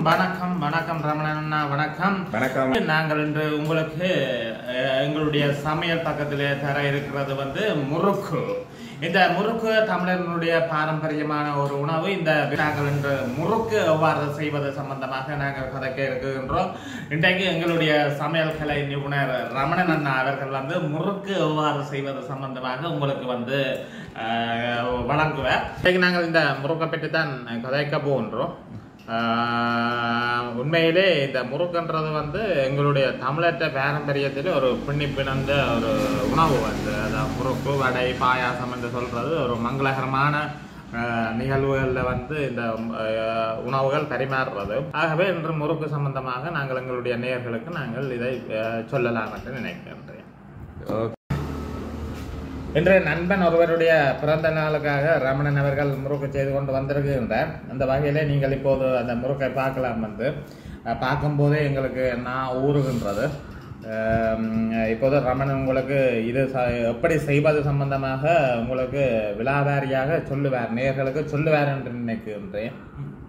வணக்கம் வணக்கம் ரமணன் அண்ணா வணக்கம் வணக்கம் நாங்கள் இன்று உங்களுக்கு அஹ், எங்களுடைய சமையல் பக்கத்திலே தர இருக்கிறது வந்து முறுக்கு இந்த முறுக்கு தமிழர்களுடைய பாரம்பரியமான ஒரு உணவு இந்த நாங்கள் இன்று முறுக்கு எவ்வாறு செய்வது சம்பந்தமாக நாங்கள் கதைக்க இருக்கின்றோம் இன்றைக்கு எங்களுடைய சமையல் கலை நிபுணர் ரமணன் அண்ணா அவர்கள் வந்து முறுக்கு எவ்வாறு செய்வது சம்பந்தமாக உங்களுக்கு வந்து அஹ், வழங்குவார் இன்றைக்கு நாங்கள் இந்த முறுக்கை பற்றி தான் கதைக்க போகின்றோம் ஆஹ் உண்மையிலே இந்த முறுக்குன்றது வந்து எங்களுடைய தமிழற்ற பாரம்பரியத்தில் ஒரு பின்னி பிணைந்த ஒரு உணவு வந்து அதான் முறுக்கு வடை பாயாசம் என்று சொல்றது ஒரு மங்களகரமான ஆஹ் நிகழ்வுகளில் வந்து இந்த ஆஹ் உணவுகள் பரிமாறுறது ஆகவே இன்று முறுக்கு சம்பந்தமாக நாங்கள் எங்களுடைய நேயர்களுக்கு நாங்கள் இதை ஆஹ் சொல்லலாம் என்று நினைக்கின்றேன் ஓகே. இன்றைய நண்பன் ஒருவருடைய பிறந்த நாளுக்காக ரமணன் அவர்கள் முறுக்கு செய்து கொண்டு வந்திருக்கின்றார் அந்த வகையிலே நீங்கள் இப்போது அந்த முறுக்கை பார்க்கலாம் வந்து அஹ், பார்க்கும்போதே எங்களுக்கு நான் ஊறுகின்றது அஹ், இப்போது ரமணன் உங்களுக்கு இது ச- எப்படி செய்வது சம்பந்தமாக உங்களுக்கு விழாவாரியாக சொல்லுவார் நேயர்களுக்கு சொல்லுவார் என்று நினைக்கின்றேன்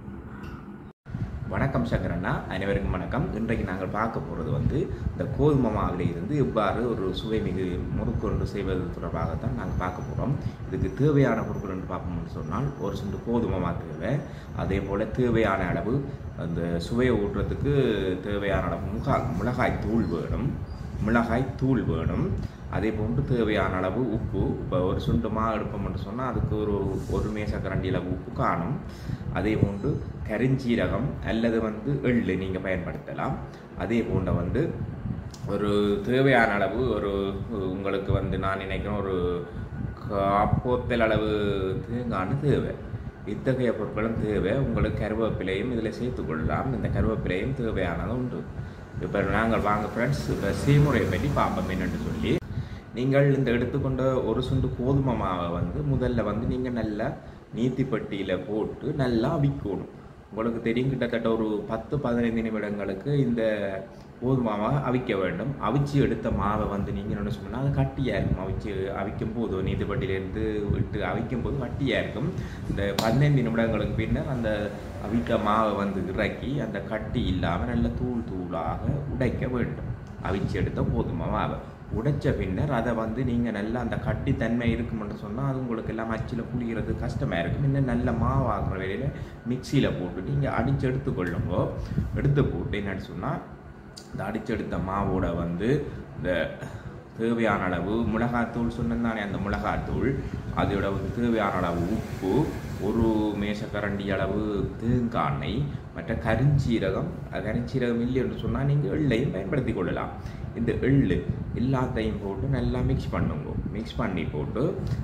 வணக்கம் சங்கரண்ணா அனைவருக்கும் வணக்கம் இன்றைக்கு நாங்கள் பார்க்க போகிறது வந்து இந்த கோதுமை மாவில் இருந்து எவ்வாறு ஒரு சுவை மிகு முறுக்கு ஒன்று செய்வது தொடர்பாகத்தான் நாங்கள் பார்க்க போகிறோம் இதுக்கு தேவையான பொருட்கள் என்று பார்ப்போம்னு சொன்னால் ஒரு சுண்டு கோதுமை மா தேவை அதே போல் தேவையான அளவு அந்த சுவையை ஊட்டுறதுக்கு தேவையான அளவு முகா மிளகாய் தூள் வேணும் மிளகாய் தூள் வேணும் அதே போன்று தேவையான அளவு உப்பு இப்போ ஒரு சுண்டு மா எடுப்போம்னு சொன்னால் அதுக்கு ஒரு ஒரு மேசக்கரண்டி அளவு உப்பு காணும் அதே போன்று கரிஞ்சீரகம் அல்லது வந்து எள்ளு நீங்கள் பயன்படுத்தலாம் அதே போன்ற வந்து ஒரு தேவையான அளவு ஒரு உங்களுக்கு வந்து நான் நினைக்கிறேன் ஒரு காப்போத்தல் அளவு தேங்காய்னு தேவை இத்தகைய பொருட்களும் தேவை உங்களுக்கு கருவேப்பிலையும் இதில் சேர்த்துக்கொள்ளலாம் இந்த கருவேப்பிலையும் தேவையானது உண்டு இப்போ நாங்கள் வாங்க ஃப்ரெண்ட்ஸ் இப்போ செய்முறையை பற்றி பார்ப்போம் என்னென்னு சொல்லி நீங்கள் இந்த எடுத்துக்கொண்ட ஒரு சுண்டு கோதுமை மாவை வந்து முதல்ல வந்து நீங்கள் நல்லா நீத்திப்பட்டியில் போட்டு நல்லா அவிக்கணும் உங்களுக்கு தெரியும் கிட்டத்தட்ட ஒரு பத்து பதினைந்து நிமிடங்களுக்கு இந்த கோதுமை மாவை அவிக்க வேண்டும் அவிச்சு எடுத்த மாவை வந்து நீங்கள் என்ன சொன்னால் அது கட்டியாக இருக்கும் அவிச்சு அவிக்கும் போது நீதிப்பட்டியிலேருந்து விட்டு அவிக்கும் போது கட்டியாக இருக்கும் இந்த பதினைந்து நிமிடங்களுக்கு பின்னர் அந்த அவிக்க மாவை வந்து இறக்கி அந்த கட்டி இல்லாமல் நல்ல தூள் தூளாக உடைக்க வேண்டும் அவிச்சு எடுத்த கோதுமை மாவை உடைச்ச பின்னர் அதை வந்து நீங்கள் நல்லா அந்த கட்டித்தன்மை இருக்குமென்று சொன்னால் அது உங்களுக்கு எல்லாம் அச்சில் புளிகிறது கஷ்டமாக இருக்கும் இன்னும் நல்ல மாவாகிற வேலையில் மிக்சியில் போட்டு நீங்கள் அடித்து எடுத்துக்கொள்ளுங்கோ எடுத்து போட்டு என்னன்னு சொன்னால் இந்த அடிச்செடுத்த மாவோட வந்து இந்த தேவையான அளவு மிளகாத்தூள் சொன்னதானே அந்த மிளகாத்தூள் அதோட வந்து தேவையான அளவு உப்பு ஒரு மேசக்கரண்டி அளவு தேங்காய் எண்ணெய் மற்ற கருஞ்சீரகம் அது கருஞ்சீரகம் இல்லை என்று சொன்னால் நீங்கள் எள்ளையும் பயன்படுத்தி கொள்ளலாம் இந்த எள்ளு எல்லாத்தையும் போட்டு நல்லா மிக்ஸ் பண்ணுங்க மிக்ஸ் பண்ணி போட்டு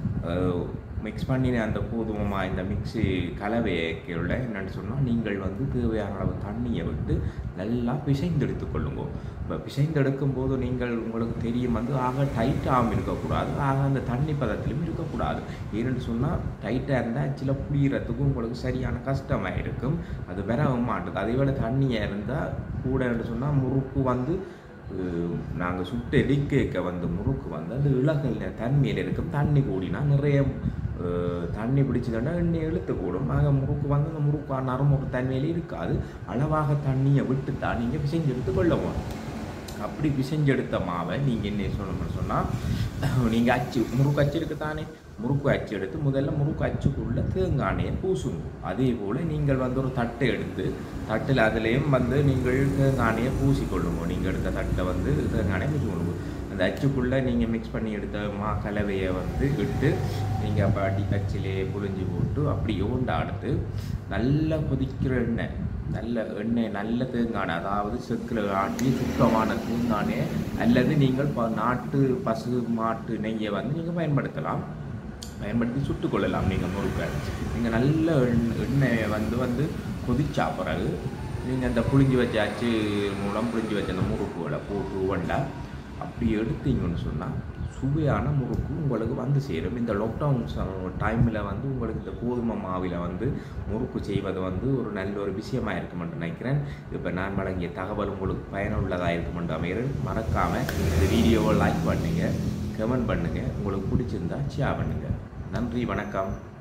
மிக்ஸ் பண்ணின அந்த கோதுமமா இந்த மிக்ஸி கலவைக்குள்ள என்னன்னு சொன்னால் நீங்கள் வந்து தேவையான அளவு தண்ணியை விட்டு நல்லா பிசைந்தெடுத்து கொள்ளுங்க இப்போ பிசைந்தெடுக்கும் போது நீங்கள் உங்களுக்கு தெரியும் வந்து ஆக டைட்டாகவும் இருக்கக்கூடாது ஆக அந்த தண்ணி பதத்திலும் இருக்கக்கூடாது ஏன்னு சொன்னால் டைட்டாக இருந்தால் சில புளியறதுக்கும் உங்களுக்கு சரியான கஷ்டமாக இருக்கும் அது வரவும் மாட்டுது அதே போல் தண்ணியாக இருந்தால் கூடன்னு சொன்னால் முறுக்கு வந்து நாங்கள் சுட்டு எடிக்க வந்து முறுக்கு வந்து அந்த இலகல் தன்மையில் இருக்கும் தண்ணி கூடினா நிறைய அஹ், தண்ணி பிடிச்சதுன்னா எண்ணெய் இழுத்து கூடும் ஆக முறுக்கு வந்து அந்த முறுக்கு நரமுறு தன்மையில் இருக்காது அளவாக தண்ணியை விட்டு தான் நீங்கள் பிசைஞ்செடுத்து கொள்ளவும் அப்படி பிசைஞ்செடுத்த மாவை நீங்கள் என்ன சொல்லணும்னு சொன்னால் நீங்கள் அச்சு முறுக்கு அச்சு இருக்கு தானே முறுக்கு அச்சு எடுத்து முதல்ல முறுக்கு அச்சுக்குள்ளே தேங்காய் எண்ணெயை பூசுங்க அதே போல் நீங்கள் வந்து ஒரு தட்டை எடுத்து தட்டில் அதுலேயும் வந்து நீங்கள் தேங்காய் எண்ணெயை பூசிக்கொள்ளுங்க நீங்கள் எடுத்த தட்டை வந்து தேங்காய் எண்ணெயை பூசிக்கொள்ளுங்க அந்த அச்சுக்குள்ளே நீங்கள் மிக்ஸ் பண்ணி எடுத்த மா கலவையை வந்து இட்டு நீங்கள் அப்போ அடி அச்சிலே புழிஞ்சு போட்டு அப்படி ஓண்டா எடுத்து நல்லா கொதிக்கிற எண்ணெய் நல்ல எண்ணெய் நல்ல தேங்காய் அதாவது செக்கில் ஆட்டி சுத்தமான தேங்காய் அல்லது நீங்கள் ப- நாட்டு பசு மாட்டு நெய்யை வந்து நீங்கள் பயன்படுத்தலாம் பயன்படுத்தி சுட்டுக்கொள்ளலாம் நீங்கள் முறுக்க நீங்கள் நல்ல எண்ணெய் எண்ணெயை வந்து வந்து கொதிச்சா பிறகு நீங்கள் அந்த புளிஞ்சு வச்ச அச்சு மூலம் புளிஞ்சு வச்ச அந்த முறுக்குகளை போட்டு உவண்டா அப்படி எடுத்தீங்கன்னு சொன்னால் சுவையான முறுக்கு உங்களுக்கு வந்து சேரும் இந்த லாக்டவுன் டைமில் வந்து உங்களுக்கு இந்த கோதுமை மாவில் வந்து முறுக்கு செய்வது வந்து ஒரு நல்ல ஒரு விஷயமா இருக்குமென்று நினைக்கிறேன் இப்போ நான் வழங்கிய தகவல் உங்களுக்கு பயனுள்ளதாக இருக்குமென்று அமைகிறேன் மறக்காமல் இந்த வீடியோவை லைக் பண்ணுங்கள் கமெண்ட் பண்ணுங்கள் உங்களுக்கு பிடிச்சிருந்தா ஷேர் பண்ணுங்கள் நன்றி வணக்கம்